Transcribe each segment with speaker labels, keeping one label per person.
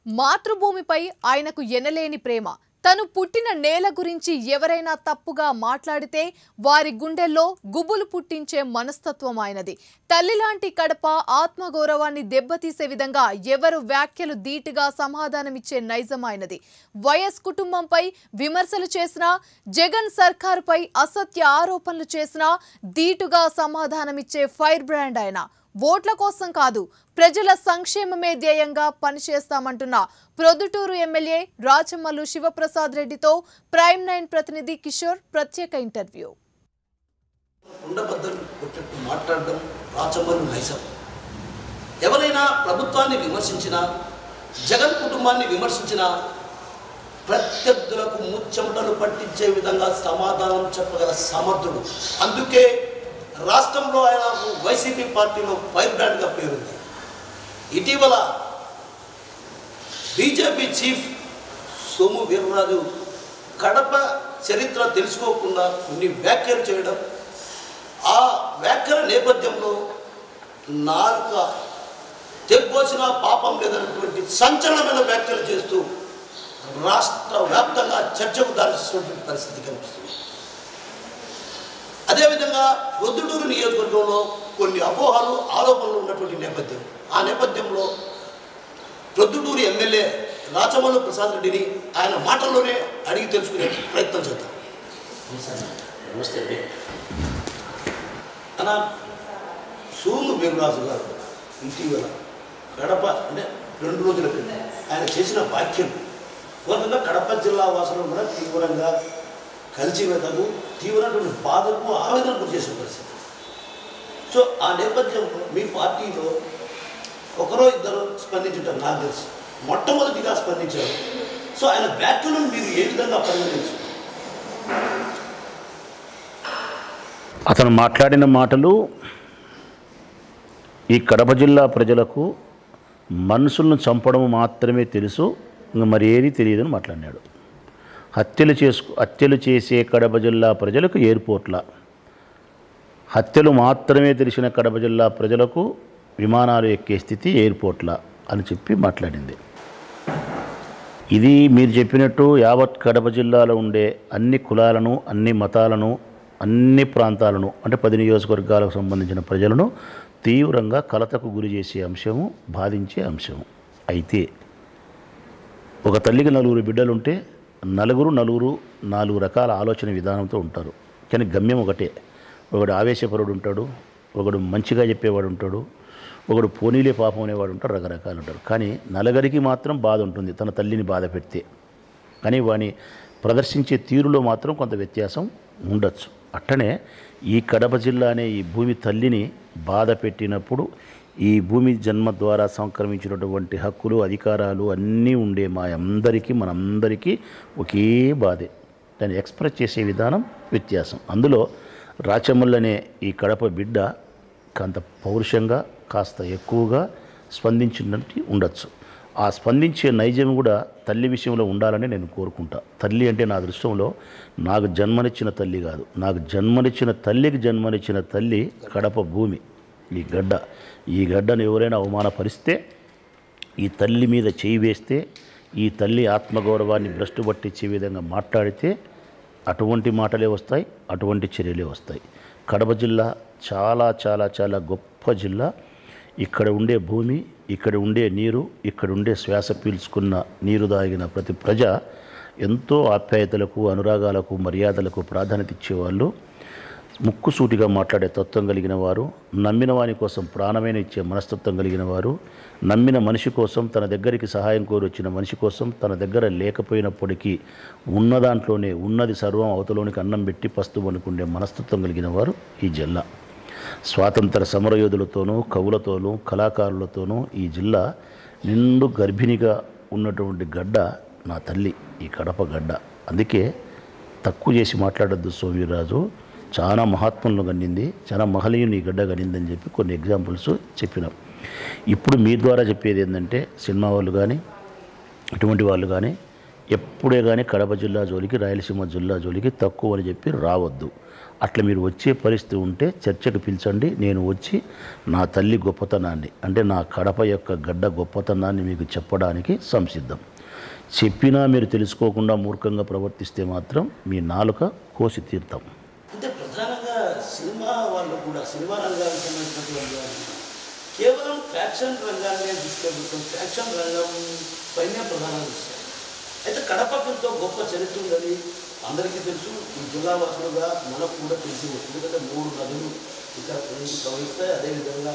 Speaker 1: మాతృభూమిపై ఆయనకు ఎనలేని ప్రేమ తను పుట్టిన నేల గురించి ఎవరైనా తప్పుగా మాట్లాడితే వారి గుండెల్లో గుబులు పుట్టించే మనస్తత్వం ఆయనది తల్లిలాంటి కడప ఆత్మగౌరవాన్ని దెబ్బతీసే విధంగా ఎవరు వ్యాఖ్యలు ధీటుగా సమాధానమిచ్చే నైజం ఆయనది వైఎస్ కుటుంబంపై విమర్శలు చేసినా జగన్ సర్కారుపై అసత్య ఆరోపణలు చేసినా ధీటుగా సమాధానమిచ్చే ఫైర్ బ్రాండ్ ఆయన ఓట్ల కోసం కాదు ప్రజల సంక్షేమమే ధ్యేయంగా పనిచేస్తామంటున్న ప్రొద్దుటూరు ఎమ్మెల్యే రాచమల్లు శివప్రసాద్ రెడ్డితో ప్రైమ్ నైన్ ప్రతినిధి కిషోర్ ప్రత్యేక ఇంటర్వ్యూ
Speaker 2: కుండబద్దలు కొట్టినట్టు మాట్లాడడం రాచమల్లు నైజం ఎవరైనా ప్రభుత్వాన్ని విమర్శించినా జగన్ కుటుంబాన్ని విమర్శించినా ప్రత్యర్థులకు ముచ్చెమటలు పట్టించే విధంగా సమాధానం చెప్పగల సమర్థుడు అందుకే రాష్ట్రంలో ఆయన వైసీపీ పార్టీలో ఫైర్ బ్రాండ్గా పేరుంది ఇటీవల బీజేపీ చీఫ్ సోము వీర్రాజు కడప చరిత్ర తెలుసుకోకుండా కొన్ని వ్యాఖ్యలు చేయడం ఆ వ్యాఖ్యల నేపథ్యంలో నాలుక తెగ్గోసిన పాపం లేదన్నటువంటి సంచలనమైన వ్యాఖ్యలు చేస్తూ రాష్ట్ర వ్యాప్తంగా చర్చకు దారిస్తున్నటువంటి పరిస్థితి కనిపిస్తుంది అదేవిధంగా ప్రొద్దుటూరు నియోజకవర్గంలో కొన్ని అపోహలు ఆరోపణలు ఉన్నటువంటి నేపథ్యం ఆ నేపథ్యంలో ప్రొద్దుటూరు ఎమ్మెల్యే రాచమల్లు ప్రసాద్ రెడ్డిని ఆయన మాటల్లోనే అడిగి తెలుసుకునే ప్రయత్నం చేద్దాం నమస్తే అండి అన్న సోము వీర్రాజు గారు ఇటీవల కడప అంటే రెండు రోజుల క్రితం ఆయన చేసిన వ్యాఖ్యలు పూర్వంగా కడప జిల్లా వాసులు కూడా తీవ్రంగా కలిసివేతకు తీవ్రమైన బాధకు ఆవేదన గురి చేసిన పరిస్థితి సో ఆ నేపథ్యంలో మీ పార్టీలో ఒకరో ఇద్దరు స్పందించుంటారు నాకు తెలుసు మొట్టమొదటిగా స్పందించారు సో ఆయన వ్యాఖ్యలను మీరు ఏ విధంగా పరిగణించారు
Speaker 3: అతను మాట్లాడిన మాటలు ఈ కడప జిల్లా ప్రజలకు మనుషులను చంపడం మాత్రమే తెలుసు ఇంకా మరి ఏది తెలియదని మాట్లాడినాడు హత్యలు చేసుకు హత్యలు చేసే కడప జిల్లా ప్రజలకు ఎయిర్పోర్ట్ల హత్యలు మాత్రమే తెలిసిన కడప జిల్లా ప్రజలకు విమానాలు ఎక్కే స్థితి ఎయిర్పోర్ట్ల అని చెప్పి మాట్లాడింది ఇది మీరు చెప్పినట్టు యావత్ కడప జిల్లాలో ఉండే అన్ని కులాలను అన్ని మతాలను అన్ని ప్రాంతాలను అంటే పది నియోజకవర్గాలకు సంబంధించిన ప్రజలను తీవ్రంగా కలతకు గురి చేసే అంశము బాధించే అంశము అయితే ఒక తల్లికి నలుగురు బిడ్డలుంటే నలుగురు నలుగురు నాలుగు రకాల ఆలోచన విధానంతో ఉంటారు కానీ గమ్యం ఒకటే ఒకడు ఆవేశపరుడు ఉంటాడు ఒకడు మంచిగా చెప్పేవాడు ఉంటాడు ఒకడు పోనీలే పాపం అనేవాడు ఉంటాడు రకరకాలు ఉంటారు కానీ నలుగురికి మాత్రం బాధ ఉంటుంది తన తల్లిని బాధ పెడితే కానీ వాని ప్రదర్శించే తీరులో మాత్రం కొంత వ్యత్యాసం ఉండొచ్చు అట్టనే ఈ కడప జిల్లా అనే ఈ భూమి తల్లిని బాధ పెట్టినప్పుడు ఈ భూమి జన్మ ద్వారా సంక్రమించినటువంటి హక్కులు అధికారాలు అన్నీ ఉండే మా అందరికీ మనందరికీ ఒకే బాధే దాన్ని ఎక్స్ప్రెస్ చేసే విధానం వ్యత్యాసం అందులో రాచమల్లనే ఈ కడప బిడ్డ కాంత పౌరుషంగా కాస్త ఎక్కువగా స్పందించినట్టు ఉండొచ్చు ఆ స్పందించే నైజం కూడా తల్లి విషయంలో ఉండాలని నేను కోరుకుంటా తల్లి అంటే నా దృష్టంలో నాకు జన్మనిచ్చిన తల్లి కాదు నాకు జన్మనిచ్చిన తల్లికి జన్మనిచ్చిన తల్లి కడప భూమి ఈ గడ్డ ఈ గడ్డను ఎవరైనా అవమానపరిస్తే ఈ తల్లి మీద చేయి వేస్తే ఈ తల్లి ఆత్మగౌరవాన్ని భ్రష్టు పట్టించే విధంగా మాట్లాడితే అటువంటి మాటలే వస్తాయి అటువంటి చర్యలే వస్తాయి కడప జిల్లా చాలా చాలా చాలా గొప్ప జిల్లా ఇక్కడ ఉండే భూమి ఇక్కడ ఉండే నీరు ఇక్కడ ఉండే శ్వాస పీల్చుకున్న నీరు దాగిన ప్రతి ప్రజ ఎంతో ఆప్యాయతలకు అనురాగాలకు మర్యాదలకు ప్రాధాన్యత ఇచ్చేవాళ్ళు ముక్కుసూటిగా మాట్లాడే తత్వం కలిగిన వారు నమ్మిన వాని కోసం ప్రాణమైన ఇచ్చే మనస్తత్వం కలిగిన వారు నమ్మిన మనిషి కోసం తన దగ్గరికి సహాయం కోరి వచ్చిన మనిషి కోసం తన దగ్గర లేకపోయినప్పటికీ ఉన్న దాంట్లోనే ఉన్నది సర్వం అవతలోనికి అన్నం పెట్టి పస్తు అనుకుండే మనస్తత్వం కలిగిన వారు ఈ జిల్లా స్వాతంత్ర సమరయోధులతోనూ కవులతోనూ కళాకారులతోనూ ఈ జిల్లా నిండు గర్భిణిగా ఉన్నటువంటి గడ్డ నా తల్లి ఈ కడప గడ్డ అందుకే తక్కువ చేసి మాట్లాడొద్దు సోమవీర్రాజు చాలా మహాత్ములను గన్నింది చాలా మహనీయుని ఈ గడ్డ గనిందని చెప్పి కొన్ని ఎగ్జాంపుల్స్ చెప్పినాం ఇప్పుడు మీ ద్వారా చెప్పేది ఏంటంటే సినిమా వాళ్ళు కానీ ఇటువంటి వాళ్ళు కానీ ఎప్పుడే కానీ కడప జిల్లా జోలికి రాయలసీమ జిల్లా జోలికి తక్కువ అని చెప్పి రావద్దు అట్లా మీరు వచ్చే పరిస్థితి ఉంటే చర్చకు పిలిచండి నేను వచ్చి నా తల్లి గొప్పతనాన్ని అంటే నా కడప యొక్క గడ్డ గొప్పతనాన్ని మీకు చెప్పడానికి సంసిద్ధం చెప్పినా మీరు తెలుసుకోకుండా మూర్ఖంగా ప్రవర్తిస్తే మాత్రం మీ నాలుక కోసి తీర్థం
Speaker 2: అంటే ప్రధానంగా సినిమా వాళ్ళు కూడా సినిమా రంగానికి సంబంధించినటువంటి వాళ్ళు కేవలం ఫ్యాక్షన్ రంగాన్నే దృష్టి పెడతాం ఫ్యాక్షన్ రంగం పైనే ప్రధానంగా చూస్తారు అయితే కడపకు ఎంతో గొప్ప చరిత్ర ఉందని అందరికీ తెలుసు ఈ జిల్లా వాసులుగా మనకు కూడా తెలిసి ఎందుకంటే మూడు నదులు ఇక్కడ నుంచి ప్రవహిస్తాయి అదేవిధంగా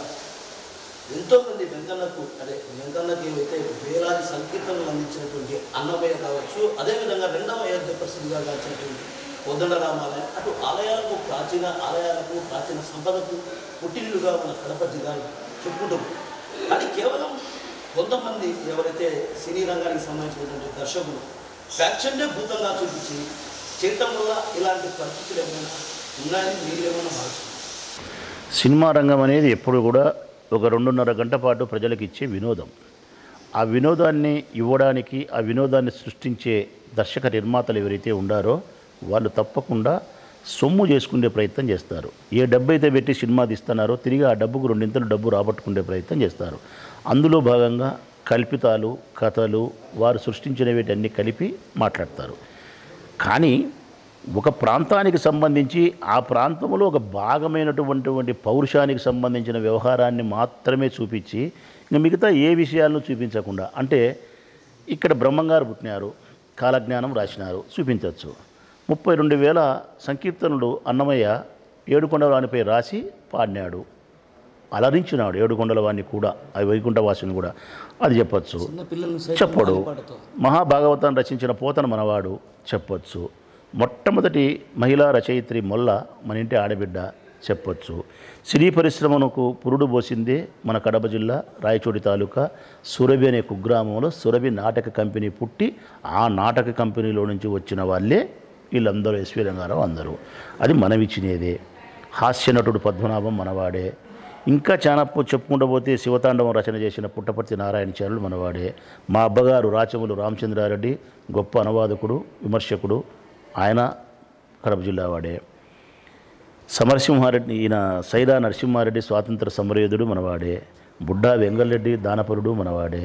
Speaker 2: ఎంతోమంది వెంకన్నకు అదే వెంకన్నకి ఏవైతే వేలాది సంకీర్తనలు అందించినటువంటి అన్నమయ్య కావచ్చు అదేవిధంగా రెండవ అయోధ్య ప్రసిద్ధిగా కాల్చినటువంటి కోదండ రామాలయం అటు ఆలయాలకు ప్రాచీన ఆలయాలకు ప్రాచీన సంపదకు పుట్టిల్లుగా మన కడప జిల్లాను చెప్పుకుంటాం కానీ కేవలం కొంతమంది ఎవరైతే సినీ రంగానికి సంబంధించినటువంటి దర్శకులు ఫ్యాక్షన్నే భూతంగా చూపించి చేయటం వల్ల ఇలాంటి పరిస్థితులు ఏమైనా ఉన్నాయని మీరు ఏమైనా భావిస్తున్నారు
Speaker 3: సినిమా రంగం అనేది ఎప్పుడు కూడా ఒక రెండున్నర గంట పాటు ప్రజలకు ఇచ్చే వినోదం ఆ వినోదాన్ని ఇవ్వడానికి ఆ వినోదాన్ని సృష్టించే దర్శక నిర్మాతలు ఎవరైతే ఉండారో వాళ్ళు తప్పకుండా సొమ్ము చేసుకునే ప్రయత్నం చేస్తారు ఏ డబ్బు అయితే పెట్టి సినిమా తీస్తున్నారో తిరిగి ఆ డబ్బుకు రెండింతలు డబ్బు రాబట్టుకునే ప్రయత్నం చేస్తారు అందులో భాగంగా కల్పితాలు కథలు వారు సృష్టించిన వీటన్ని కలిపి మాట్లాడతారు కానీ ఒక ప్రాంతానికి సంబంధించి ఆ ప్రాంతంలో ఒక భాగమైనటువంటి పౌరుషానికి సంబంధించిన వ్యవహారాన్ని మాత్రమే చూపించి ఇంకా మిగతా ఏ విషయాలను చూపించకుండా అంటే ఇక్కడ బ్రహ్మంగారు పుట్టినారు కాలజ్ఞానం రాసినారు చూపించవచ్చు ముప్పై రెండు వేల సంకీర్తనలు అన్నమయ్య ఏడుకొండల వానిపై రాసి పాడినాడు అలరించినాడు ఏడుకొండల వాణ్ణి కూడా ఆ వైకుంఠవాసిని కూడా అది చెప్పచ్చు
Speaker 2: చిన్న పిల్లలను సైతం
Speaker 3: చెప్పడు
Speaker 2: పాటతో
Speaker 3: మహాభాగవతాన్ని రచించిన పోతన మనవాడు చెప్పొచ్చు మొట్టమొదటి మహిళా రచయిత్రి మొల్ల మన ఇంటి ఆడబిడ్డ చెప్పొచ్చు సినీ పరిశ్రమకు పురుడు పోసిందే మన కడప జిల్లా రాయచోటి తాలూకా సురభి అనే కుగ్రామంలో సురభి నాటక కంపెనీ పుట్టి ఆ నాటక కంపెనీలో నుంచి వచ్చిన వాళ్ళే వీళ్ళందరూ ఎస్వి రంగారావు అందరూ అది మనమిచ్చినేదే హాస్య నటుడు పద్మనాభం మనవాడే ఇంకా చాలా పో- చెప్పుకుంటూ పోతే శివతాండవం రచన చేసిన పుట్టపర్తి నారాయణచార్యులు మనవాడే మా అబ్బగారు రాచములు రామచంద్రారెడ్డి గొప్ప అనువాదకుడు విమర్శకుడు ఆయన కడప జిల్లా వాడే సమరసింహారెడ్డి ఈయన సైరా నరసింహారెడ్డి స్వాతంత్ర సమరయోధుడు మనవాడే బుడ్డా వెంగళరెడ్డి దానపరుడు మనవాడే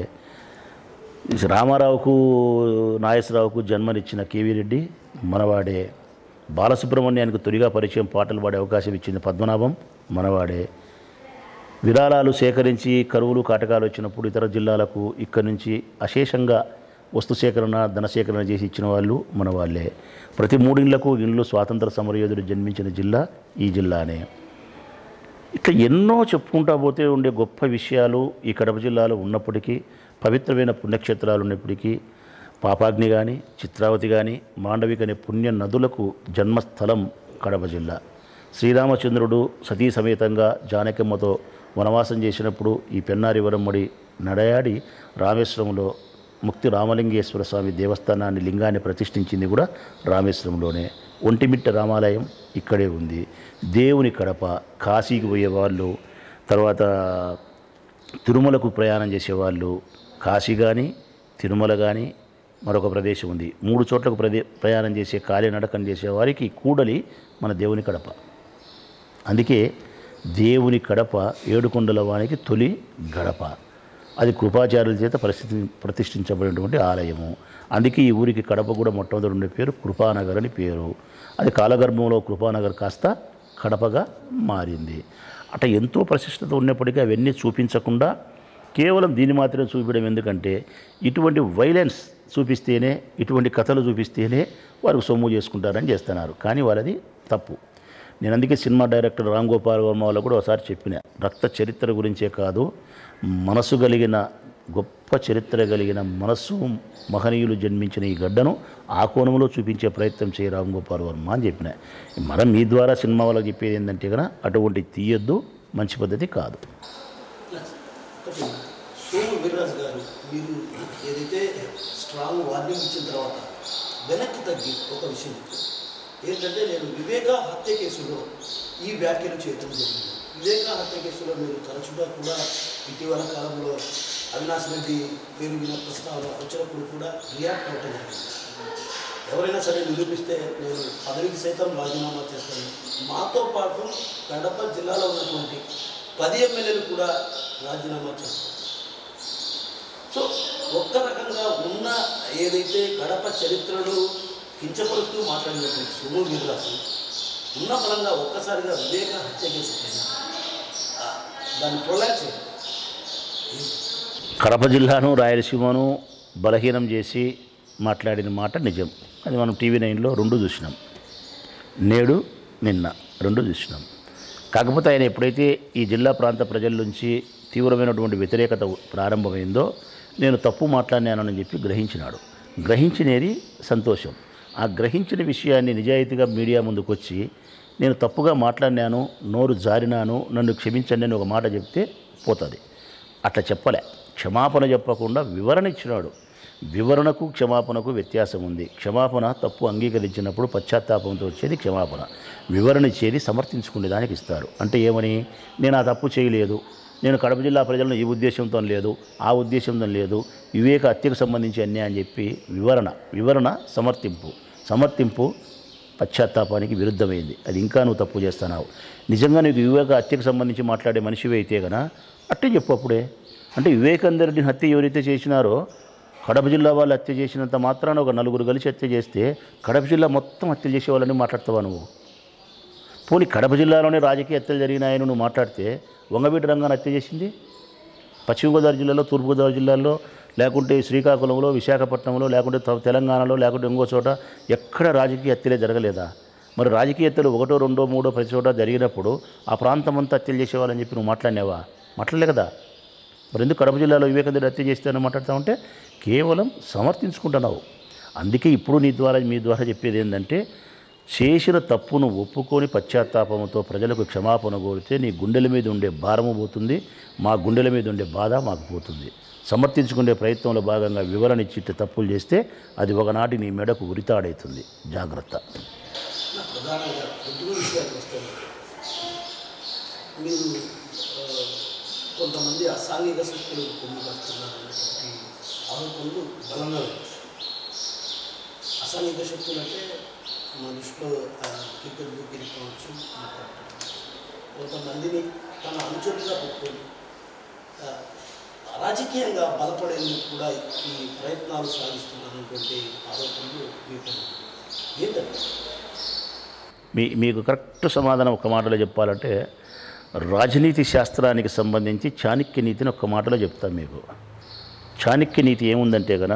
Speaker 3: ఈ రామారావుకు నాగేశ్వరరావుకు జన్మనిచ్చిన కేవీ రెడ్డి మనవాడే బాలసుబ్రహ్మణ్యానికి తొలిగా పరిచయం పాటలు పాడే అవకాశం ఇచ్చింది పద్మనాభం మనవాడే విరాళాలు సేకరించి కరువులు కాటకాలు వచ్చినప్పుడు ఇతర జిల్లాలకు ఇక్కడి నుంచి అశేషంగా వస్తు సేకరణ ధన సేకరణ చేసి ఇచ్చిన వాళ్ళు మన వాళ్ళే ప్రతి మూడింళ్లకు ఇండ్లు స్వాతంత్ర సమరయోధుడు జన్మించిన జిల్లా ఈ జిల్లానే ఇట్లా ఎన్నో చెప్పుకుంటా పోతే ఉండే గొప్ప విషయాలు ఈ కడప జిల్లాలో ఉన్నప్పటికీ పవిత్రమైన పుణ్యక్షేత్రాలు ఉన్నప్పటికీ పాపాగ్ని కానీ చిత్రావతి కానీ మాండవిక అనే పుణ్య నదులకు జన్మస్థలం కడప జిల్లా శ్రీరామచంద్రుడు సతీ సమేతంగా జానకమ్మతో వనవాసం చేసినప్పుడు ఈ పెన్నారి వరమ్మడి నడయాడి రామేశ్వరంలో ముక్తి రామలింగేశ్వర స్వామి దేవస్థానాన్ని లింగాన్ని ప్రతిష్ఠించింది కూడా రామేశ్వరంలోనే ఒంటిమిట్ట రామాలయం ఇక్కడే ఉంది దేవుని కడప కాశీకి పోయే వాళ్ళు తర్వాత తిరుమలకు ప్రయాణం చేసేవాళ్ళు కాశీ కానీ తిరుమల కానీ మరొక ప్రదేశం ఉంది మూడు చోట్లకు ప్రదే ప్రయాణం చేసే కాలినడకం చేసే వారికి కూడలి మన దేవుని కడప అందుకే దేవుని కడప ఏడుకొండల వానికి తొలి గడప అది కృపాచార్యుల చేత పరిస్థితి ప్రతిష్ఠించబడినటువంటి ఆలయము అందుకే ఈ ఊరికి కడప కూడా మొట్టమొదటి ఉండే పేరు కృపానగర్ అని పేరు అది కాలగర్భంలో కృపానగర్ కాస్త కడపగా మారింది అట్లా ఎంతో ప్రశస్తత ఉన్నప్పటికీ అవన్నీ చూపించకుండా కేవలం దీన్ని మాత్రమే చూపించడం ఎందుకంటే ఇటువంటి వైలెన్స్ చూపిస్తేనే ఇటువంటి కథలు చూపిస్తేనే వారు సొమ్ము చేసుకుంటారని చేస్తున్నారు కానీ వాళ్ళది తప్పు నేను అందుకే సినిమా డైరెక్టర్ రామ్ గోపాల్ వర్మ వాళ్ళు కూడా ఒకసారి చెప్పిన రక్త చరిత్ర గురించే కాదు మనసు కలిగిన గొప్ప చరిత్ర కలిగిన మనస్సు మహనీయులు జన్మించిన ఈ గడ్డను ఆ కోణంలో చూపించే ప్రయత్నం చేయ రామ్ గోపాల్ వర్మ అని చెప్పిన మనం మీ ద్వారా సినిమా వాళ్ళకి చెప్పేది ఏంటంటే కనుక అటువంటి తీయొద్దు మంచి పద్ధతి కాదు
Speaker 2: ఒకటి సోము వీర్రాజు గారు మీరు ఏదైతే స్ట్రాంగ్ వార్నింగ్ ఇచ్చిన తర్వాత వెనక్కి తగ్గి ఒక విషయం చెప్పారు ఏంటంటే నేను వివేక హత్య కేసులో ఈ వ్యాఖ్యలు చేయటం జరిగింది వివేక హత్య కేసులో మీరు తరచుగా కూడా ఇటీవల కాలంలో అవినాష్ రెడ్డి పేరు విన ప్రస్తావన వచ్చినప్పుడు కూడా రియాక్ట్ అవ్వటం జరిగింది ఎవరైనా సరే నిరూపిస్తే నేను పదవికి సైతం రాజీనామా చేస్తాను మాతో పాటు కడప జిల్లాలో ఉన్నటువంటి పది ఎమ్మెల్యేలు కూడా రాజీనామా చేస్తారు సో ఒక్క రకంగా ఉన్న ఏదైతే కడప చరిత్రను కించపరుస్తూ మాట్లాడినటువంటి సుమో వీర్రాజు ఉన్న పరంగా ఒక్కసారిగా వివేక హత్య కేసు పైన, ఆ, దాన్ని ప్రొలాక్ట్ చేయాలి
Speaker 3: కడప జిల్లాను రాయలసీమను బలహీనం చేసి మాట్లాడిన మాట నిజం అది మనం టీవీ నైన్లో రెండు చూసినాం నేడు నిన్న రెండు చూసినాం కాకపోతే ఆయన ఎప్పుడైతే ఈ జిల్లా ప్రాంత ప్రజల నుంచి తీవ్రమైనటువంటి వ్యతిరేకత ప్రారంభమైందో నేను తప్పు మాట్లాడినానని చెప్పి గ్రహించినాడు గ్రహించినేది సంతోషం ఆ గ్రహించిన విషయాన్ని నిజాయితీగా మీడియా ముందుకు వచ్చి నేను తప్పుగా మాట్లాడినాను నోరు జారినాను నన్ను క్షమించండి అని ఒక మాట చెప్తే పోతుంది అట్లా చెప్పలే క్షమాపణ చెప్పకుండా వివరణ ఇచ్చినాడు వివరణకు క్షమాపణకు వ్యత్యాసం ఉంది క్షమాపణ తప్పు అంగీకరించినప్పుడు పశ్చాత్తాపంతో వచ్చేది క్షమాపణ వివరణ ఇచ్చేది సమర్థించుకునే దానికి ఇస్తారు అంటే ఏమని నేను ఆ తప్పు చేయలేదు నేను కడప జిల్లా ప్రజలను ఈ ఉద్దేశంతో లేదు ఆ ఉద్దేశంతో లేదు వివేక హత్యకు సంబంధించి అన్యాయం అని చెప్పి వివరణ వివరణ సమర్థింపు సమర్థింపు పశ్చాత్తాపానికి విరుద్ధమైంది అది ఇంకా నువ్వు తప్పు చేస్తున్నావు నిజంగా నీకు వివేక హత్యకు సంబంధించి మాట్లాడే మనిషివి అయితే గన అట్టే చెప్పు అప్పుడే అంటే వివేకందరిని హత్య ఎవరైతే చేసినారో కడప జిల్లా వాళ్ళు హత్య చేసినంత మాత్రాన ఒక నలుగురు కలిసి హత్య చేస్తే కడప జిల్లా మొత్తం హత్యలు చేసే వాళ్ళని మాట్లాడతావా నువ్వు పోనీ కడప జిల్లాలోనే రాజకీయ హత్యలు జరిగినాయని నువ్వు మాట్లాడితే వంగవీటి రంగాన్ని హత్య చేసింది పశ్చిమ గోదావరి జిల్లాలో తూర్పుగోదావరి జిల్లాలో లేకుంటే శ్రీకాకుళంలో విశాఖపట్నంలో లేకుంటే త- తెలంగాణలో లేకుంటే ఇంకో చోట ఎక్కడ రాజకీయ హత్యలే జరగలేదా మరి రాజకీయ హత్యలు ఒకటో రెండో మూడో ప్రతి చోట జరిగినప్పుడు ఆ ప్రాంతం అంతా హత్యలు చేసేవాళ్ళని చెప్పి నువ్వు మాట్లాడినావా మాట్లాడలే కదా మరి ఎందుకు కడప జిల్లాలో వివేకానంద హత్య చేస్తానని మాట్లాడుతూ ఉంటే కేవలం సమర్థించుకుంటున్నావు అందుకే ఇప్పుడు నీ ద్వారా మీ ద్వారా చెప్పేది ఏంటంటే చేసిన తప్పును ఒప్పుకొని పశ్చాత్తాపంతో ప్రజలకు క్షమాపణ కోరితే నీ గుండెల మీద ఉండే భారము పోతుంది మా గుండెల మీద ఉండే బాధ మాకు పోతుంది సమర్థించుకునే ప్రయత్నంలో భాగంగా వివరణ ఇచ్చి తప్పులు చేస్తే అది ఒకనాటి నీ మెడకు ఉరితాడవుతుంది జాగ్రత్త
Speaker 2: నా ప్రధానంగా పొద్దున విషయానికి వస్తే మీరు ఆ, కొంతమంది అసాంఘిక శక్తులు పొందుపరుస్తున్నారనేటువంటి ఆరోపణలు బలంగా ఉన్నాయి అసాంఘిక శక్తులు అంటే మన దృష్టిలో ఆ, క్రికెట్ బుకింగ్ కావచ్చు మాట్లాడటం. కొంతమందిని తన అనుచరులుగా పెట్టుకొని ఆ, రాజకీయంగా బలపడేందుకు కూడా ఈ ప్రయత్నాలు సాగిస్తున్నారనేటువంటి ఆరోపణలు మీకు ఏంటంటే
Speaker 3: మీ మీకు కరెక్ట్ సమాధానం ఒక మాటలో చెప్పాలంటే రాజనీతి శాస్త్రానికి సంబంధించి చాణక్య నీతిని ఒక్క మాటలో చెప్తాను మీకు చాణక్య నీతి ఏముందంటే గన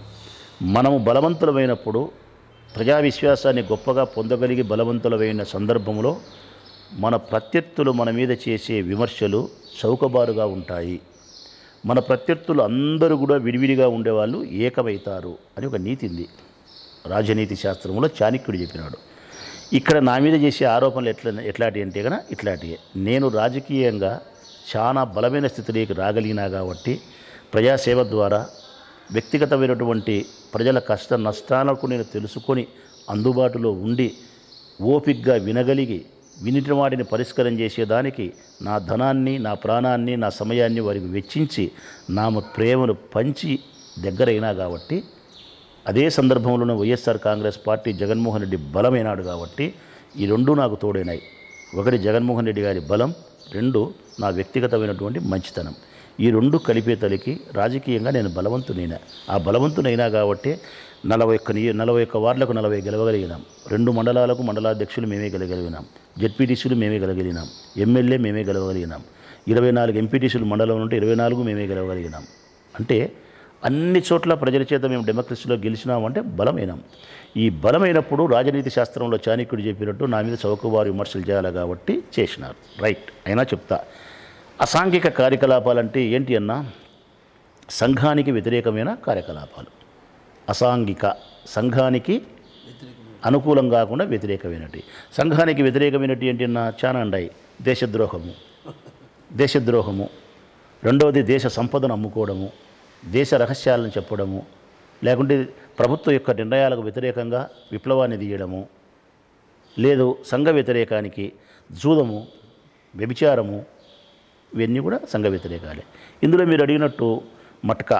Speaker 3: మనము బలవంతులమైనప్పుడు ప్రజా విశ్వాసాన్ని గొప్పగా పొందగలిగి బలవంతులమైన సందర్భంలో మన ప్రత్యర్థులు మన మీద చేసే విమర్శలు చౌకబారుగా ఉంటాయి మన ప్రత్యర్థులు అందరూ కూడా విడివిడిగా ఉండేవాళ్ళు ఏకమవుతారు అని ఒక నీతి ఉంది రాజనీతి శాస్త్రంలో చాణక్యుడు చెప్పినాడు ఇక్కడ నా మీద చేసే ఆరోపణలు ఎట్లా ఎట్లాంటి అంటే కనుక ఇట్లాంటివి నేను రాజకీయంగా చాలా బలమైన స్థితిలోకి రాగలిగినా కాబట్టి ప్రజాసేవ ద్వారా వ్యక్తిగతమైనటువంటి ప్రజల కష్ట నష్టాలకు నేను తెలుసుకొని అందుబాటులో ఉండి ఓపిగ్గా వినగలిగి వినిటి వాటిని పరిష్కారం చేసేదానికి నా ధనాన్ని నా ప్రాణాన్ని నా సమయాన్ని వారికి వెచ్చించి నా ప్రేమను పంచి దగ్గరైనా కాబట్టి అదే సందర్భంలోనే వైఎస్ఆర్ కాంగ్రెస్ పార్టీ జగన్మోహన్ రెడ్డి బలమైనాడు కాబట్టి ఈ రెండు నాకు తోడైనాయి ఒకటి జగన్మోహన్ రెడ్డి గారి బలం రెండు నా వ్యక్తిగతమైనటువంటి మంచితనం ఈ రెండు కలిపే తలికి రాజకీయంగా నేను బలవంతునైనా ఆ బలవంతునైనా కాబట్టి నలభై ఒక్క నియ నలభై ఒక్క వార్డులకు నలభై గెలవగలిగినాం రెండు మండలాలకు మండలాధ్యక్షులు మేమే గెలగలిగినాం జెడ్పీటీసీలు మేమే గెలగలిగినాం ఎమ్మెల్యే మేమే గెలవగలిగినాం ఇరవై నాలుగు ఎంపీటీసీలు మండలం ఉంటే ఇరవై నాలుగు మేమే గెలవగలిగినాం అంటే అన్ని చోట్ల ప్రజల చేత మేము డెమోక్రసీలో గెలిచినామంటే బలమైనాం ఈ బలమైనప్పుడు రాజనీతి శాస్త్రంలో చాణక్యుడు చెప్పినట్టు నా మీద చౌకబారు విమర్శలు చేయాలి కాబట్టి చేసినారు రైట్ అయినా చెప్తా అసాంఘిక కార్యకలాపాలంటే ఏంటి అన్నా సంఘానికి వ్యతిరేకమైన కార్యకలాపాలు అసాంఘిక సంఘానికి అనుకూలం కాకుండా వ్యతిరేకమైనటి సంఘానికి వ్యతిరేకమైనటి ఏంటి అన్నా చాలా ఉన్నాయి దేశద్రోహము దేశద్రోహము రెండవది దేశ సంపదను అమ్ముకోవడము దేశ రహస్యాలను చెప్పడము లేకుంటే ప్రభుత్వం యొక్క నిర్ణయాలకు వ్యతిరేకంగా విప్లవాన్ని తీయడము లేదు సంఘ వ్యతిరేకానికి జూదము వ్యభిచారము ఇవన్నీ కూడా సంఘ వ్యతిరేకాలే ఇందులో మీరు అడిగినట్టు మట్కా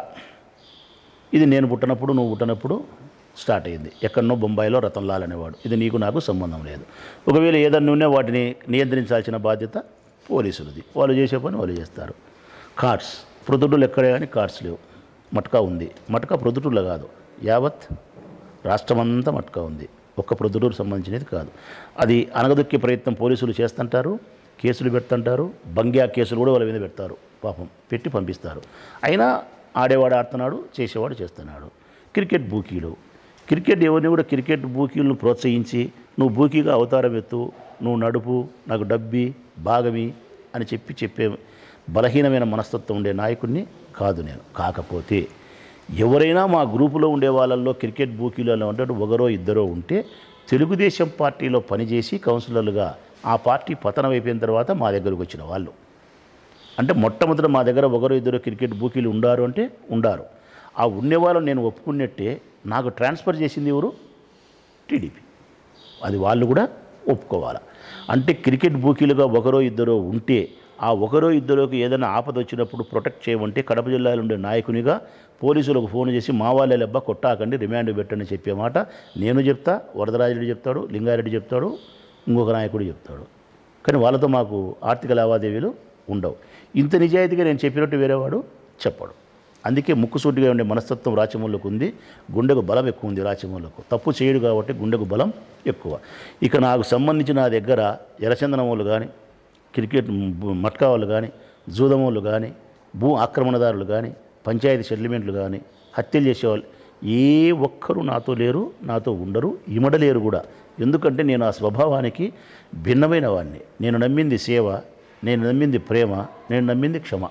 Speaker 3: ఇది నేను పుట్టినప్పుడు నువ్వు పుట్టినప్పుడు స్టార్ట్ అయింది ఎక్కడనో బొంబాయిలో రతన్లాల్ అనేవాడు ఇది నీకు నాకు సంబంధం లేదు ఒకవేళ ఏదన్నా ఉన్నా వాటిని నియంత్రించాల్సిన బాధ్యత పోలీసులది వాళ్ళు చేసే పని వాళ్ళు చేస్తారు కార్డ్స్ ప్రొద్దుటూళ్ళు ఎక్కడే కానీ కార్డ్స్ లేవు మట్కా ఉంది మట్కా ప్రొద్దుటూళ్ళ కాదు యావత్ రాష్ట్రమంతా మట్కా ఉంది ఒక్క ప్రొద్దుటూరు సంబంధించినది కాదు అది అనగదొక్కే ప్రయత్నం పోలీసులు చేస్తుంటారు కేసులు పెడుతుంటారు బంగ్యా కేసులు కూడా వాళ్ళ మీద పెడతారు పాపం పెట్టి పంపిస్తారు అయినా ఆడేవాడు ఆడుతున్నాడు చేసేవాడు చేస్తున్నాడు క్రికెట్ బూకీలు క్రికెట్ ఎవరిని కూడా క్రికెట్ బూకీలను ప్రోత్సహించి నువ్వు బూకీగా అవతారం ఎత్తు నువ్వు నడుపు నాకు డబ్బి భాగమి అని చెప్పి చెప్పే బలహీనమైన మనస్తత్వం ఉండే నాయకుడిని కాదు నేను కాకపోతే ఎవరైనా మా గ్రూపులో ఉండే వాళ్ళల్లో క్రికెట్ బూకీలలో ఉంటాడు ఒకరో ఇద్దరో ఉంటే తెలుగుదేశం పార్టీలో పనిచేసి కౌన్సిలర్లుగా ఆ పార్టీ పతనం అయిపోయిన తర్వాత మా దగ్గరకు వచ్చిన వాళ్ళు అంటే మొట్టమొదట మా దగ్గర ఒకరు ఇద్దరు క్రికెట్ బూకీలు ఉండారు అంటే ఉండారు ఆ ఉండేవాళ్ళని నేను ఒప్పుకున్నట్టే నాకు ట్రాన్స్ఫర్ చేసింది ఎవరు టీడీపీ అది వాళ్ళు కూడా ఒప్పుకోవాలి అంటే క్రికెట్ బూకీలుగా ఒకరో ఇద్దరో ఉంటే ఆ ఒకరో ఇద్దరికి ఏదైనా ఆపద వచ్చినప్పుడు ప్రొటెక్ట్ చేయమంటే కడప జిల్లాలో ఉండే నాయకునిగా పోలీసులకు ఫోన్ చేసి మా వాళ్ళే లెబ్బ కొట్టాకండి రిమాండ్ పెట్టండి చెప్పే మాట నేను చెప్తా వరదరాజరెడ్డి చెప్తాడు లింగారెడ్డి చెప్తాడు ఇంకొక నాయకుడు చెప్తాడు కానీ వాళ్ళతో మాకు ఆర్థిక లావాదేవీలు ఉండవు ఇంత నిజాయితీగా నేను చెప్పినట్టు వేరేవాడు చెప్పడు అందుకే ముక్కుసూటిగా ఉండే మనస్తత్వం రాచమూలకు ఉంది గుండెకు బలం ఎక్కువ ఉంది రాచమూలకు తప్పు చేయడు కాబట్టి గుండెకు బలం ఎక్కువ ఇక నాకు సంబంధించి నా దగ్గర ఎర్రచందనం వాళ్ళు కానీ క్రికెట్ బు- మట్కా వాళ్ళు కానీ జూదం వాళ్ళు కానీ భూ ఆక్రమణదారులు కానీ పంచాయతీ సెటిల్మెంట్లు కానీ హత్యలు చేసేవాళ్ళు ఏ ఒక్కరూ నాతో లేరు నాతో ఉండరు ఇమడలేరు కూడా ఎందుకంటే నేను ఆ స్వభావానికి భిన్నమైన వాడిని నేను నమ్మింది సేవ నేను నమ్మింది ప్రేమ నేను నమ్మింది క్షమ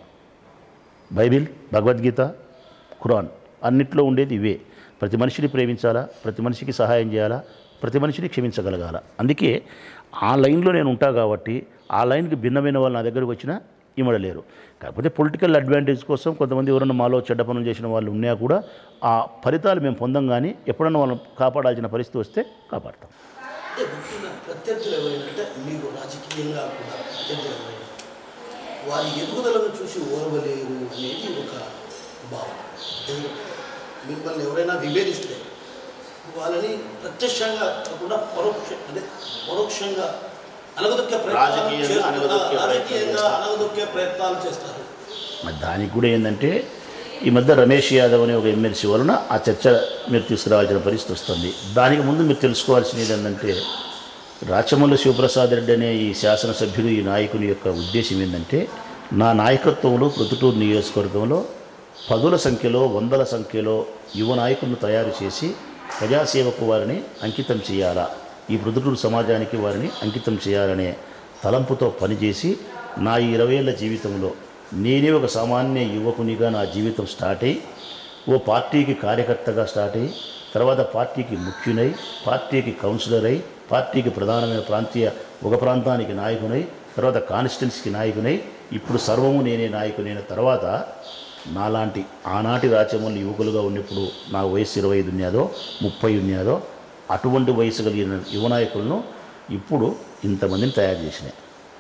Speaker 3: బైబిల్ భగవద్గీత ఖురాన్ అన్నిట్లో ఉండేది ఇవే ప్రతి మనిషిని ప్రేమించాలా ప్రతి మనిషికి సహాయం చేయాలా ప్రతి మనిషిని క్షమించగలగాల అందుకే ఆ లైన్లో నేను ఉంటా కాబట్టి ఆ లైన్కి భిన్నమైన వాళ్ళు నా దగ్గరకు వచ్చినా ఇమడలేరు కాకపోతే పొలిటికల్ అడ్వాంటేజ్ కోసం కొంతమంది ఎవరన్నా మాలో చెడ్డ పనులు చేసిన వాళ్ళు ఉన్నా కూడా ఆ ఫలితాలు మేము పొందం కానీ ఎప్పుడన్నా వాళ్ళని కాపాడాల్సిన పరిస్థితి వస్తే కాపాడతాం
Speaker 2: అంటే ముఖ్యంగా ప్రత్యర్థులు ఎవరైనా అంటే మీరు రాజకీయంగా కూడా ప్రత్యర్థులు ఎవరైనా వారి ఎదుగుదలను చూసి ఓర్వలేరు అనేది ఒక భావన ఎందుకంటే మిమ్మల్ని ఎవరైనా విభేదిస్తే వాళ్ళని ప్రత్యక్షంగా కాకుండా పరోక్ష అంటే పరోక్షంగా అనగదొక్కే ప్రయత్నాలు
Speaker 3: రాజకీయంగా
Speaker 2: చేస్తున్నారు.
Speaker 3: అనగదొక్కే ప్రయత్నాలు
Speaker 2: రాజకీయంగా
Speaker 3: చేస్తారు.
Speaker 2: అనగదొక్కే ప్రయత్నాలు చేస్తారు
Speaker 3: మరి దానికి కూడా ఏంటంటే ఈ మధ్య రమేష్ యాదవ్ అనే ఒక ఎమ్మెల్సీ వలన ఆ చర్చ మీరు తీసుకురావాల్సిన పరిస్థితి వస్తుంది దానికి ముందు మీరు తెలుసుకోవాల్సినది ఏంటంటే రాచమల్లి శివప్రసాద్ రెడ్డి అనే ఈ శాసనసభ్యుడు ఈ నాయకుని యొక్క ఉద్దేశం ఏంటంటే నా నాయకత్వంలో ప్రొద్దుటూరు నియోజకవర్గంలో పదుల సంఖ్యలో వందల సంఖ్యలో యువ నాయకులను తయారు చేసి ప్రజాసేవకు వారిని అంకితం చేయాలా ఈ ప్రొద్దుటూరు సమాజానికి వారిని అంకితం చేయాలనే తలంపుతో పనిచేసి నా ఈ ఇరవేళ్ల జీవితంలో నేనే ఒక సామాన్య యువకునిగా నా జీవితం స్టార్ట్ అయ్యి ఓ పార్టీకి కార్యకర్తగా స్టార్ట్ అయ్యి తర్వాత పార్టీకి ముఖ్యునై పార్టీకి కౌన్సిలర్ అయి పార్టీకి ప్రధానమైన ప్రాంతీయ ఒక ప్రాంతానికి నాయకునై తర్వాత కాన్స్టిట్యున్సీకి నాయకునై ఇప్పుడు సర్వము నేనే నాయకునైన తర్వాత నాలాంటి ఆనాటి రాచమల్లి యువకులుగా ఉన్నప్పుడు నా వయసు ఇరవై ఐదు ఉన్నాదో ముప్పై ఉన్నాదో అటువంటి వయసు కలిగిన యువ నాయకులను ఇప్పుడు ఇంతమందిని తయారు చేసినాయి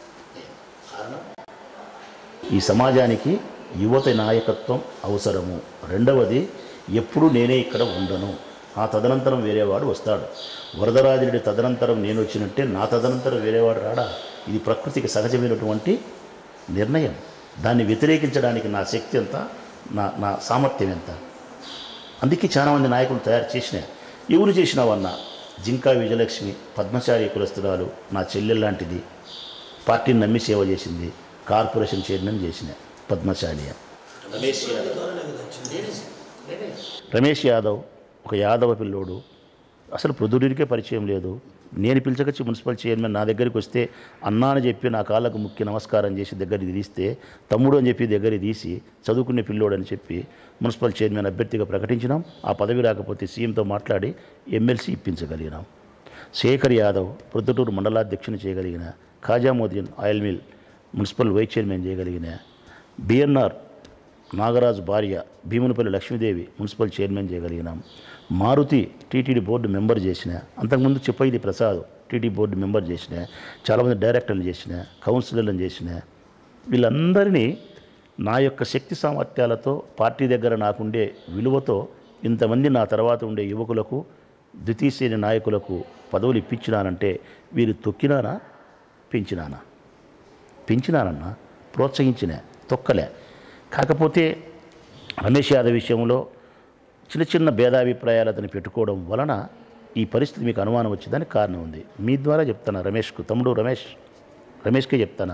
Speaker 3: కారణం ఈ సమాజానికి యువత నాయకత్వం అవసరము రెండవది ఎప్పుడు నేనే ఇక్కడ ఉండను ఆ తదనంతరం వేరేవాడు వస్తాడు వరదరాజుడి తదనంతరం నేను వచ్చినట్టే నా తదనంతరం వేరేవాడు రాడా ఇది ప్రకృతికి సహజమైనటువంటి నిర్ణయం దాన్ని వ్యతిరేకించడానికి నా శక్తి ఎంత నా నా సామర్థ్యం ఎంత అందుకే చాలామంది నాయకులు తయారు చేసిన ఎవరు చేసినావన్నా జింకా విజయలక్ష్మి పద్మచారి కులస్తురాలు నా చెల్లెలు లాంటిది పార్టీని నమ్మి సేవ చేసింది కార్పొరేషన్ చైర్మన్ చేసిన పద్మశాలి రమేష్ యాదవ్
Speaker 2: ద్వారానే కదా వచ్చింది
Speaker 3: రమేష్ యాదవ్ ఒక యాదవ పిల్లోడు అసలు ప్రొద్దుడికే పరిచయం లేదు నేను పిలిచకొచ్చి మున్సిపల్ చైర్మన్ నా దగ్గరికి వస్తే అన్నా అని చెప్పి నా కాళ్ళకు ముఖ్య నమస్కారం చేసి దగ్గరికి తీస్తే తమ్ముడు అని చెప్పి దగ్గరికి తీసి చదువుకునే పిల్లోడు అని చెప్పి మున్సిపల్ చైర్మన్ అభ్యర్థిగా ప్రకటించినాం ఆ పదవి రాకపోతే సీఎంతో మాట్లాడి ఎమ్మెల్సీ ఇప్పించగలిగినాం శేఖర్ యాదవ్ ప్రొద్దుటూరు మండలాధ్యక్షుని చేయగలిగిన Khajamodeen oil mill municipal vice chairman చేయగలిగిన బిఎన్ఆర్ నాగరాజు భార్య భీమునిపల్లి లక్ష్మీదేవి మున్సిపల్ చైర్మన్ చేయగలిగినాం మారుతి టీటీడీ బోర్డు మెంబర్ చేసిన అంతకుముందు చెప్పైది ప్రసాద్ టీటీ బోర్డు మెంబర్ చేసిన చాలామంది డైరెక్టర్లు చేసిన కౌన్సిలర్లను చేసిన వీళ్ళందరినీ నా యొక్క శక్తి సామర్థ్యాలతో పార్టీ దగ్గర నాకుండే విలువతో ఇంతమంది నా తర్వాత ఉండే యువకులకు ద్వితీయ శ్రేణి నాయకులకు పదవులు ఇప్పించినానంటే వీరు తొక్కినానా పెంచినానా పెంచినానన్నా ప్రోత్సహించిన తొక్కలే కాకపోతే రమేష్ యాదవ్ విషయంలో చిన్న చిన్న భేదాభిప్రాయాలు అతను పెట్టుకోవడం వలన ఈ పరిస్థితి మీకు అనుమానం వచ్చేదానికి కారణం ఉంది మీ ద్వారా చెప్తాను రమేష్కు తమ్ముడు రమేష్ రమేష్కే చెప్తానా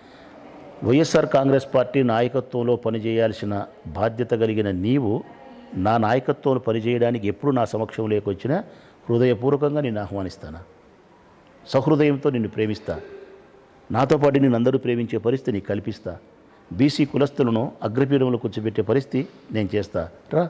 Speaker 3: వైఎస్ఆర్ కాంగ్రెస్ పార్టీ నాయకత్వంలో పనిచేయాల్సిన బాధ్యత కలిగిన నీవు నా నాయకత్వంలో పనిచేయడానికి ఎప్పుడు నా సమక్షం లేకొచ్చినా హృదయపూర్వకంగా నిన్ను ఆహ్వానిస్తానా సహృదయంతో నిన్ను ప్రేమిస్తా నాతో పాటు నేను అందరూ ప్రేమించే పరిస్థితి నీకు కల్పిస్తా బీసీ కులస్తులను అగ్రపీఠంలో కూర్చోబెట్టే పరిస్థితి నేను చేస్తా రా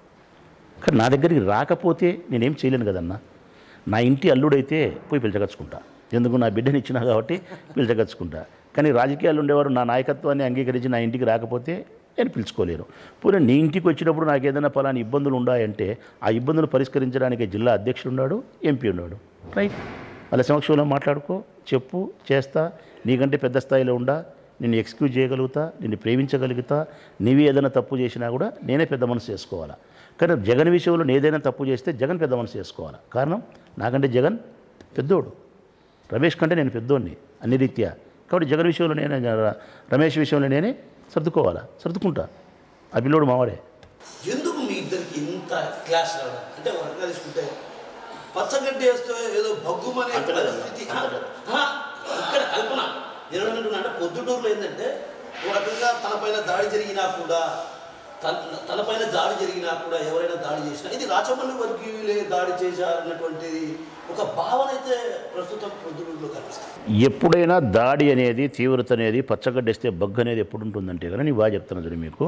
Speaker 3: కానీ నా దగ్గరికి రాకపోతే నేనేం చేయలేను కదన్నా నా ఇంటి అల్లుడైతే పోయి పిలిచగచ్చుకుంటా ఎందుకు నా బిడ్డని ఇచ్చినా కాబట్టి పిలిచగచ్చుకుంటా కానీ రాజకీయాలు ఉండేవారు నా నాయకత్వాన్ని అంగీకరించి నా ఇంటికి రాకపోతే నేను పిలుచుకోలేను పోనీ నీ ఇంటికి వచ్చినప్పుడు నాకు ఏదైనా పలాని ఇబ్బందులు ఉన్నాయంటే ఆ ఇబ్బందులు పరిష్కరించడానికి జిల్లా అధ్యక్షుడు ఉన్నాడు ఎంపీ ఉన్నాడు రైట్ వాళ్ళ సమక్షంలో మాట్లాడుకో చెప్పు చేస్తా నీకంటే పెద్ద స్థాయిలో ఉండా నిన్ను ఎక్స్క్యూజ్ చేయగలుగుతా నిన్ను ప్రేమించగలుగుతా నీవి ఏదైనా తప్పు చేసినా కూడా నేనే పెద్ద మనసు చేసుకోవాలా కానీ జగన్ విషయంలో నేను ఏదైనా తప్పు చేస్తే జగన్ పెద్ద మనసు చేసుకోవాలా కారణం నాకంటే జగన్ పెద్దోడు రమేష్ కంటే నేను పెద్దోడిని అన్ని రీత్యా కాబట్టి జగన్ విషయంలో నేనే రమేష్ విషయంలో నేనే సర్దుకోవాలా సర్దుకుంటా ఆ పిల్లోడు మావాడే
Speaker 2: ఎందుకు మీ ఇద్దరికి ఇంత క్లాస్ రావడం అంటే వర్గా తీసుకుంటే పచ్చగడ్డి వేస్తే ఏదో భగ్గుమనే
Speaker 3: అంత కదా,
Speaker 2: పరిస్థితి
Speaker 3: అంత కదా.
Speaker 2: ఆ, ఇక్కడ కల్పన నేను ఏమంటున్నా అంటే పొద్దుటూరులో ఏంటంటే ఒక రకంగా తనపైన దాడి జరిగినా కూడా తన తనపైన దాడి జరిగినా కూడా ఎవరైనా దాడి చేసినా ఇది రాచమల్లి వర్గీయులే దాడి చేశారన్నటువంటిది ఒక భావన అయితే ప్రస్తుతం పొద్దుటూరులో కనిపిస్తుంది
Speaker 3: ఎప్పుడైనా దాడి అనేది తీవ్రత అనేది పచ్చగడ్డేస్తే బగ్గు అనేది ఎప్పుడు ఉంటుందంటే కదా నేను బాగా చెప్తాను చూడు మీకు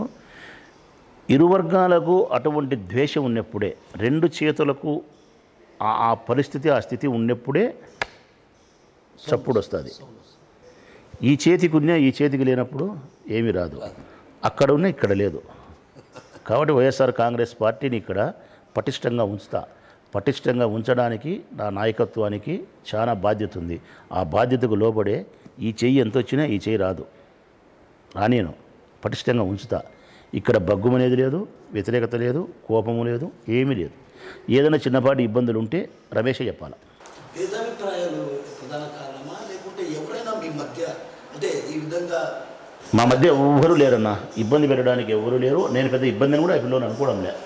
Speaker 3: ఇరు వర్గాలకు అటువంటి ద్వేషం ఉన్నప్పుడే రెండు చేతులకు ఆ- ఆ పరిస్థితి ఆ స్థితి ఉన్నప్పుడే చప్పుడు వస్తుంది ఈ చేతికి ఉన్నా ఈ చేతికి లేనప్పుడు ఏమీ రాదు అక్కడ ఉన్న ఇక్కడ లేదు కాబట్టి వైఎస్ఆర్ కాంగ్రెస్ పార్టీని ఇక్కడ పటిష్టంగా ఉంచుతా పటిష్టంగా ఉంచడానికి నా నాయకత్వానికి చాలా బాధ్యత ఉంది ఆ బాధ్యతకు లోబడే ఈ చెయ్యి ఎంత వచ్చినా ఈ చెయ్యి రాదు రానేను పటిష్టంగా ఉంచుతా ఇక్కడ బగ్గుమనేది లేదు వ్యతిరేకత లేదు కోపము లేదు ఏమీ లేదు ఏదైనా చిన్నపాటి ఇబ్బందులు ఉంటే రమేషే చెప్పాలి
Speaker 2: భేదాభిప్రాయాలు ప్రధాన కారణమా లేకుంటే ఎవరైనా మీ మధ్య అంటే ఈ విధంగా
Speaker 3: మా మధ్య ఎవ్వరూ లేరన్నా ఇబ్బంది పెట్టడానికి ఎవ్వరూ లేరు నేను పెద్ద ఇబ్బందిని కూడా ఆ పిల్లని అనుకోవడం లే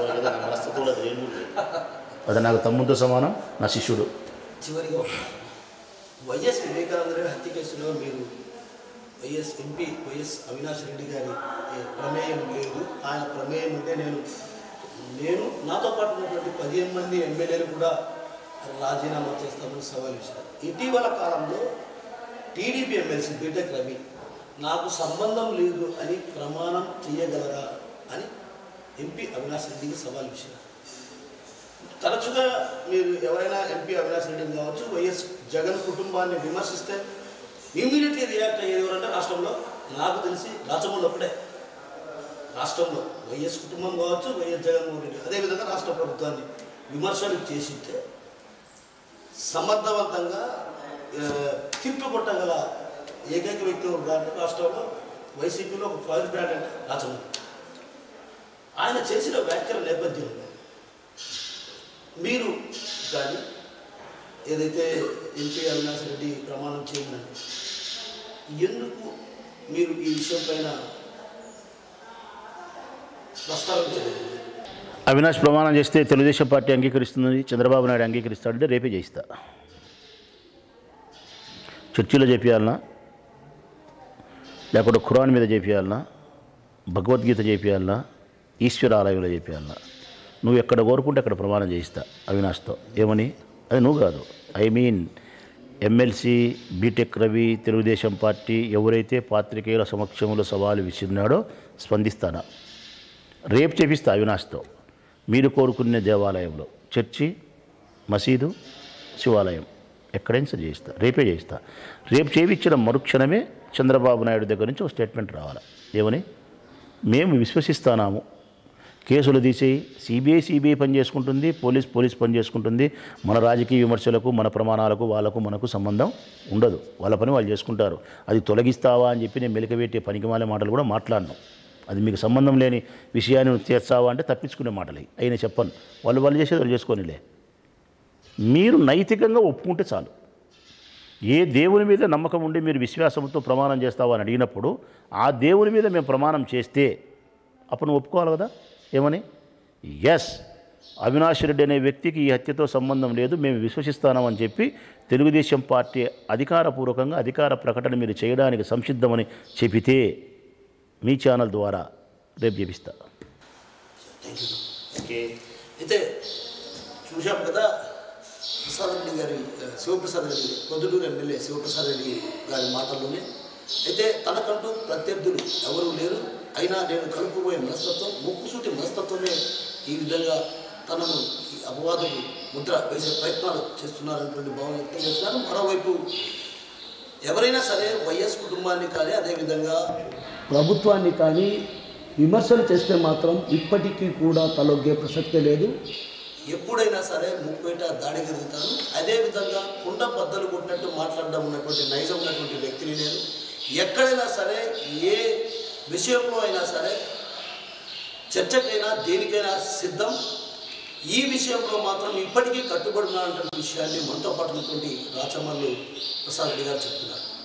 Speaker 3: అది నాకు తమ్ముడితో సమానం నా శిష్యుడు
Speaker 2: చివరిగా ఒక మాట. వైఎస్ వివేకానంద రెడ్డి హత్య కేసులో మీరు YS MP YS Avinash Reddy గారి ఏ, ప్రమేయం లేదు ఆయన ప్రమేయం ఉంటే నేను నేను నాతో పాటు ఉన్నటువంటి పదిహేను మంది ఎమ్మెల్యేలు కూడా రాజీనామా చేస్తామని సవాల్ విసిరారు ఇటీవల కాలంలో టీడీపీ ఎమ్మెల్సీ బీటెక్ రవి నాకు సంబంధం లేదు అని ప్రమాణం చేయగలరా అని ఎంపీ అవినాష్ రెడ్డికి సవాల్ విసిరారు తరచుగా మీరు ఎవరైనా ఎంపీ అవినాష్ రెడ్డిని కావచ్చు వైఎస్ జగన్ కుటుంబాన్ని విమర్శిస్తే ఇమీడియట్లీ రియాక్ట్ అయ్యేది ఎవరంటే రాష్ట్రంలో నాకు తెలిసి రాచమూలు ఒకటే రాష్ట్రంలో వైఎస్ కుటుంబం కావచ్చు వైఎస్ జగన్మోహన్ రెడ్డి అదేవిధంగా రాష్ట్ర ప్రభుత్వాన్ని విమర్శలు చేసితే సమర్థవంతంగా ఆ, తిప్పి కొట్టగల ఏకైక వ్యక్తి ఎవరు రాష్ట్రంలో వైసీపీలో ఒక ఫైర్ బ్రాండ్ అంటే రాచమూలు ఆయన చేసిన వ్యాఖ్యల నేపథ్యంలో మీరు కానీ ఏదైతే ఎంపీ అవినాష్ రెడ్డి ప్రమాణం చేయమనండి ఎందుకు మీరు ఈ విషయం పైన ప్రస్తావించలేదు
Speaker 3: అవినాష్ ప్రమాణం చేస్తే తెలుగుదేశం పార్టీ అంగీకరిస్తుంది చంద్రబాబు నాయుడు అంగీకరిస్తాడంటే రేపే చేయిస్తా చర్చిలో చేపియాలనా లేకపోతే ఖురాన్ మీద చేపియాలనా భగవద్గీత చేపియాలనా ఈశ్వర ఆలయంలో చేపియాలనా నువ్వు ఎక్కడ కోరుకుంటే అక్కడ ప్రమాణం చేయిస్తా అవినాష్తో ఏమని అది నువ్వు కాదు I mean MLC BTech Ravi Telugu Desam party ఎవరైతే పాత్రికేయుల సమక్షంలో సవాలు విసిరినాడో స్పందిస్తానా రేపు చేపిస్తా అవినాష్తో మీరు కోరుకునే దేవాలయంలో చర్చి మసీదు శివాలయం ఎక్కడైనా సరే చేయిస్తా రేపే చేయిస్తా రేపు చేయించిన మరుక్షణమే చంద్రబాబు నాయుడు దగ్గర నుంచి ఒక స్టేట్మెంట్ రావాలి ఏమని మేము విశ్వసిస్తున్నాము కేసులు తీసేయి సిబిఐ సిబిఐ పని చేసుకుంటుంది పోలీస్ పోలీస్ పని చేసుకుంటుంది మన రాజకీయ విమర్శలకు మన ప్రమాణాలకు వాళ్ళకు మనకు సంబంధం ఉండదు వాళ్ళ పని వాళ్ళు చేసుకుంటారు అది తొలగిస్తావా అని చెప్పి నేను మెలికబెట్టే పనికిమాలే మాటలు కూడా మాట్లాడను అది మీకు సంబంధం లేని విషయాన్ని నువ్వు చేస్తావా అంటే తప్పించుకునే మాటలు అయినా చెప్పను వాళ్ళు వాళ్ళు చేసేది వాళ్ళు చేసుకోనిలే మీరు నైతికంగా ఒప్పుకుంటే చాలు ఏ దేవుని మీద నమ్మకం ఉండి మీరు విశ్వాసంతో ప్రమాణం చేస్తావా అని అడిగినప్పుడు ఆ దేవుని మీద మేము ప్రమాణం చేస్తే అప్పుడు నువ్వు ఒప్పుకోవాలి కదా ఏమని ఎస్ అవినాష్ రెడ్డి అనే వ్యక్తికి ఈ హత్యతో సంబంధం లేదు మేము విశ్వసిస్తామని చెప్పి తెలుగుదేశం పార్టీ అధికారపూర్వకంగా అధికార ప్రకటన మీరు చేయడానికి సంసిద్ధమని చెబితే మీ ఛానల్ ద్వారా రేపు చేపిస్తా
Speaker 2: థ్యాంక్ యూ ఓకే అయితే చూశాం కదా ప్రసాద్ రెడ్డి గారి ఆ, శివప్రసాద్ రెడ్డి పొద్దుటూరు ఎమ్మెల్యే శివప్రసాద్ రెడ్డి గారి మాటల్లోనే అయితే తనకంటూ ప్రత్యర్థులు ఎవరూ లేరు అయినా నేను కలుపుకోబోయే మనస్తత్వం ముక్కుసూటి మనస్తత్వమే ఈ విధంగా తనను ఈ అపవాదపు ముద్ర వేసే ప్రయత్నాలు చేస్తున్నారనేటువంటి భావన వ్యక్తం చేస్తున్నారు మరోవైపు ఎవరైనా సరే వైఎస్ కుటుంబాన్ని కానీ అదేవిధంగా
Speaker 4: ప్రభుత్వాన్ని కానీ విమర్శలు చేస్తే మాత్రం ఇప్పటికీ కూడా తలొగ్గే ప్రసక్తే లేదు
Speaker 2: ఎప్పుడైనా సరే ముప్పేట దాడి జరుగుతాను అదేవిధంగా కుండ బద్దలు కొట్టినట్టు మాట్లాడడం ఉన్నటువంటి నైజం ఉన్నటువంటి వ్యక్తిని నేను ఎక్కడైనా సరే ఏ విషయంలో అయినా సరే చర్చకైనా దేనికైనా సిద్ధం ఈ విషయంలో మాత్రం ఇప్పటికీ కట్టుబడి ఉన్నటువంటి విషయాన్ని మనతో పాటు ఉన్నటువంటి రాచమల్లు ప్రసాద్ రెడ్డి గారు చెప్తున్నారు